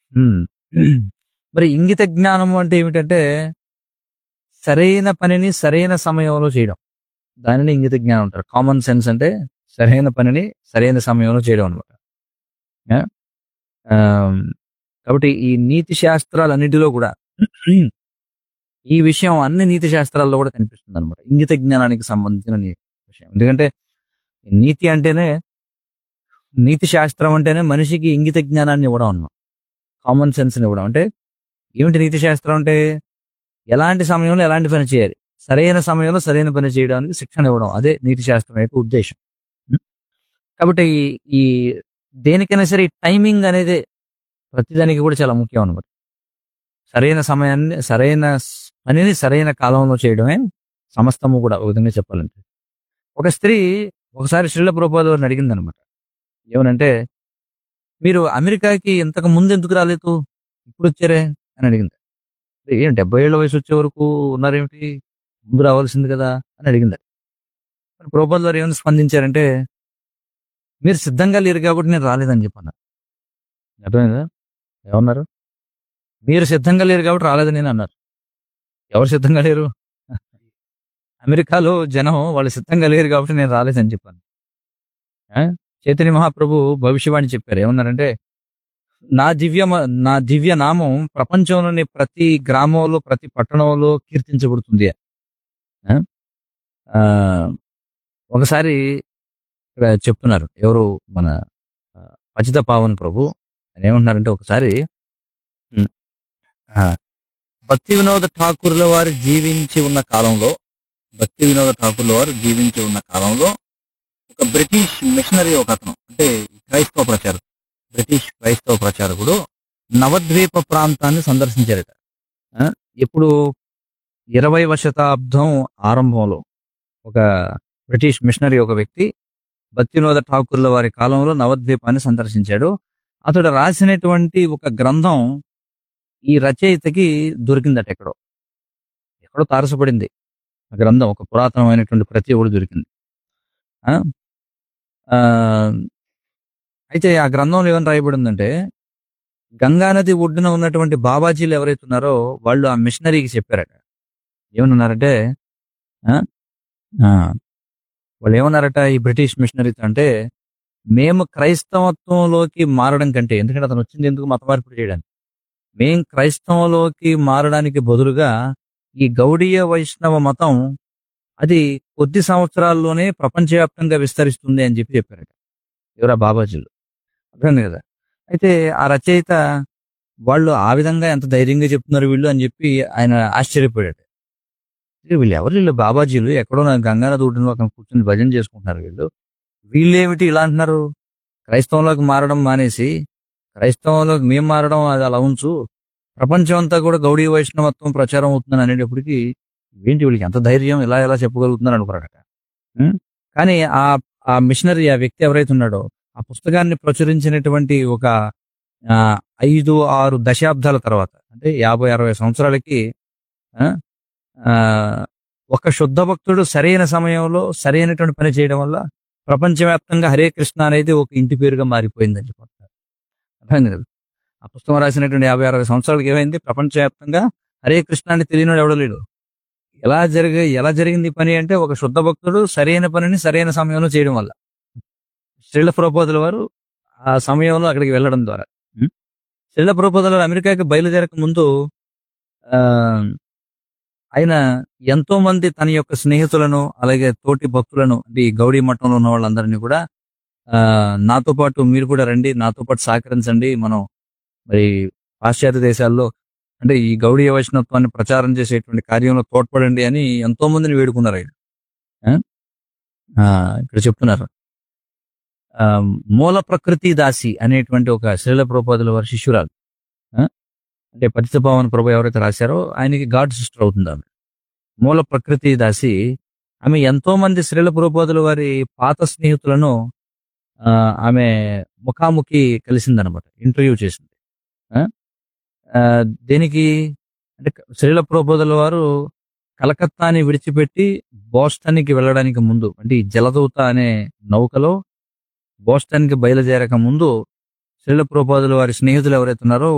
హ్మ్. మరి ఇంగిత జ్ఞానము అంటే ఏమిటంటే సరైన పనిని సరైన సమయంలో చేయడం దానిని ఇంగిత జ్ఞానం అంటారు కామన్ సెన్స్ అంటే సరైన పనిని సరైన సమయంలో చేయడం అనమాట కాబట్టి ఈ నీతి శాస్త్రాలన్నిటిలో కూడా ఈ విషయం అన్ని నీతి శాస్త్రాల్లో కూడా కనిపిస్తుంది అనమాట ఇంగిత జ్ఞానానికి సంబంధించిన నీ- విషయం ఎందుకంటే నీతి అంటేనే నీతి శాస్త్రం అంటేనే మనిషికి ఇంగిత జ్ఞానాన్ని ఇవ్వడం అన్నమాట కామన్ సెన్స్ ఇవ్వడం అంటే ఏమిటి నీతి శాస్త్రం అంటే ఎలాంటి సమయంలో ఎలాంటి పని చేయాలి సరైన సమయంలో సరైన పని చేయడానికి శిక్షణ ఇవ్వడం అదే నీతి శాస్త్రం యొక్క ఉద్దేశం ఉం? కాబట్టి ఈ- ఈ దేనికైనా సరే ఈ టైమింగ్ అనేది ప్రతిదానికి కూడా చాలా ముఖ్యం అనమాట సరైన సమయాన్ని సరైన స్- పనిని సరైన కాలంలో చేయడమే సమస్తము కూడా ఒక విధంగా చెప్పాలంటే ఒక స్త్రీ ఒకసారి శ్రీల ప్రభుపాద వారిని అడిగింది అనమాట ఏమనంటే మీరు అమెరికాకి ఇంతకు ముందు ఎందుకు రాలేదు ఇప్పుడు వచ్చారే అని అడిగింది ఏం డెబ్బై ఏళ్ళ వయసు వచ్చే వరకు ఉన్నారేమిటి ముందు రావాల్సింది కదా అని అడిగింది మరి ప్రభుపాద వారు ఏమైనా స్పందించారంటే మీరు సిద్ధంగా లేరు కాబట్టి నేను రాలేదని చెప్పాను అర్థమైందా ఏమన్నారు మీరు సిద్ధంగా లేరు కాబట్టి రాలేదని నేను అన్నారు ఎవరు సిద్ధంగా లేరు అమెరికాలో జనం వాళ్ళు సిద్ధంగా లేరు కాబట్టి నేను రాలేదని చెప్పాను ఆ? చైతన్య మహాప్రభు భవిష్యవాణి చెప్పారు ఏమన్నారంటే నా దివ్య నా దివ్య నామం ప్రపంచంలోని ప్రతి గ్రామంలో ప్రతి పట్టణంలో కీర్తించబడుతుంది ఆ? ఆ, ఒకసారి ఇక్కడ చెప్తున్నారు ఎవరు మన ఆ, పచిత పావన్ ప్రభు ఆయన ఏమంటున్నారంటే ఒకసారి ఉమ్, ఆ, భక్తి వినోద ఠాకూర్ల వారు జీవించి ఉన్న కాలంలో భక్తి వినోద ఠాకూర్ల వారు జీవించి ఉన్న కాలంలో ఒక బ్రిటిష్ మిషనరీ ఒక అతను అంటే క్రైస్తవ ప్రచారకుడు బ్రిటిష్ క్రైస్తవ ప్రచారకుడు నవద్వీప ప్రాంతాన్ని సందర్శించారట ఆ, ఇప్పుడు ఇరవైవ శతాబ్దం ఆరంభంలో ఒక బ్రిటిష్ మిషనరీ ఒక వ్యక్తి భక్తినోద ఠాకూర్ల వారి కాలంలో నవద్వీపాన్ని సందర్శించాడు అతడు రాసినటువంటి ఒక గ్రంథం ఈ రచయితకి దొరికిందట ఎక్కడో ఎక్కడో తారసపడింది ఆ గ్రంథం ఒక పురాతనమైనటువంటి ప్రతి కూడా దొరికింది ఆ? ఆ, అయితే ఆ గ్రంథంలో ఏమని రాయబడిందంటే గంగానది ఒడ్డున ఉన్నటువంటి బాబాజీలు ఎవరైతే ఉన్నారో వాళ్ళు ఆ మిషనరీకి చెప్పారట ఏమన్నారంటే ఆ? ఆ, వాళ్ళు ఏమన్నారట ఈ బ్రిటిష్ మిషనరీతో అంటే మేము క్రైస్తవత్వంలోకి మారడం కంటే ఎందుకంటే అతను వచ్చింది ఎందుకు మత మార్పిడి చేయడానికి మేం క్రైస్తవంలోకి మారడానికి బదులుగా ఈ గౌడీయ వైష్ణవ మతం అది కొద్ది సంవత్సరాల్లోనే ప్రపంచవ్యాప్తంగా విస్తరిస్తుంది అని చెప్పి చెప్పారట ఎవరా బాబాజీలు అర్థమైంది కదా అయితే ఆ రచయిత వాళ్ళు ఆ విధంగా ఎంత ధైర్యంగా చెప్తున్నారు వీళ్ళు అని చెప్పి ఆయన ఆశ్చర్యపోయాడు "ఏ వీళ్ళు ఎవరు వీళ్ళు బాబాజీలు ఎక్కడో నా గంగానది ఒడ్డున అక్కడ కూర్చొని భజన చేసుకుంటున్నారు వీళ్ళు వీళ్ళేమిటి ఇలా అంటున్నారు క్రైస్తవంలోకి మారడం మానేసి క్రైస్తవంలోకి మేము మారడం అది అలా ఉంచు ప్రపంచం అంతా కూడా గౌడీ వైష్ణవత్వం ప్రచారం అవుతుందని అనేటప్పటికి ఏంటి వీళ్ళకి ఎంత ధైర్యం ఇలా ఎలా చెప్పగలుగుతున్నారు అనుకున్నాడట ఉం? కానీ ఆ ఆ మిషనరీ ఆ వ్యక్తి ఎవరైతే ఉన్నాడో ఆ పుస్తకాన్ని ప్రచురించినటువంటి ఒక ఆ, ఐదు ఆరు దశాబ్దాల తర్వాత అంటే యాభై అరవై సంవత్సరాలకి ఆ, ఆ, ఒక శుద్ధ భక్తుడు సరైన సమయంలో సరైనటువంటి పని చేయడం వల్ల ప్రపంచవ్యాప్తంగా హరే కృష్ణ అనేది ఒక ఇంటి పేరుగా మారిపోయిందని చెప్పుకుంటారు అర్థమైంది కదా ఆ పుస్తకం రాసినటువంటి యాభై అరవై సంవత్సరాలకి ఏమైంది ప్రపంచవ్యాప్తంగా హరే కృష్ణ అని తెలియనివాడు ఎవడో లేడు ఎలా జరిగ ఎలా జరిగింది ఈ పని అంటే ఒక శుద్ధ భక్తుడు సరైన పనిని సరైన సమయంలో చేయడం వల్ల శ్రీల ప్రపోజల వారు ఆ సమయంలో అక్కడికి వెళ్ళడం ద్వారా ఉం? శ్రీల ప్రపోజల వారు అమెరికాకి బయలుదేరక ముందు ఆ, ఆయన ఎంతో మంది తన యొక్క స్నేహితులను అలాగే తోటి భక్తులను అంటే ఈ గౌడీ మఠంలో ఉన్న వాళ్ళందరినీ కూడా ఆ, నాతో పాటు మీరు కూడా రండి నాతో పాటు సహకరించండి మనం మరి పాశ్చాత్య దేశాల్లో అంటే ఈ గౌడీయ వైష్ణవత్వాన్ని ప్రచారం చేసేటువంటి కార్యంలో తోడ్పడండి అని ఎంతో మందిని వేడుకున్నారు ఆయన ఆ? ఆ, ఇక్కడ చెప్తున్నారు ఆ, మూల ప్రకృతి దాసి అనేటువంటి ఒక శ్రీల ప్రోపాదుల వారి శిష్యురాలు ఆ? అంటే పతిత పవన్ ప్రభు ఎవరైతే రాశారో ఆయనకి గాడ్ సిస్టర్ అవుతుంది ఆమె మూల ప్రకృతి దాసి ఆమె ఎంతో మంది శ్రీల ప్రోపాదుల వారి పాత స్నేహితులను ఆ, ఆమె ముఖాముఖి కలిసిందనమాట ఇంటర్వ్యూ చేసింది ఆ? ఆ, దేనికి అంటే శ్రీల ప్రోపోదల వారు కలకత్తాని విడిచిపెట్టి బోస్టన్కి వెళ్ళడానికి ముందు అంటే ఈ జలదూత అనే నౌకలో బోస్టన్కి బయలుదేరక ముందు శ్రీల ప్రోపాదుల వారి స్నేహితులు ఎవరైతే ఉన్నారో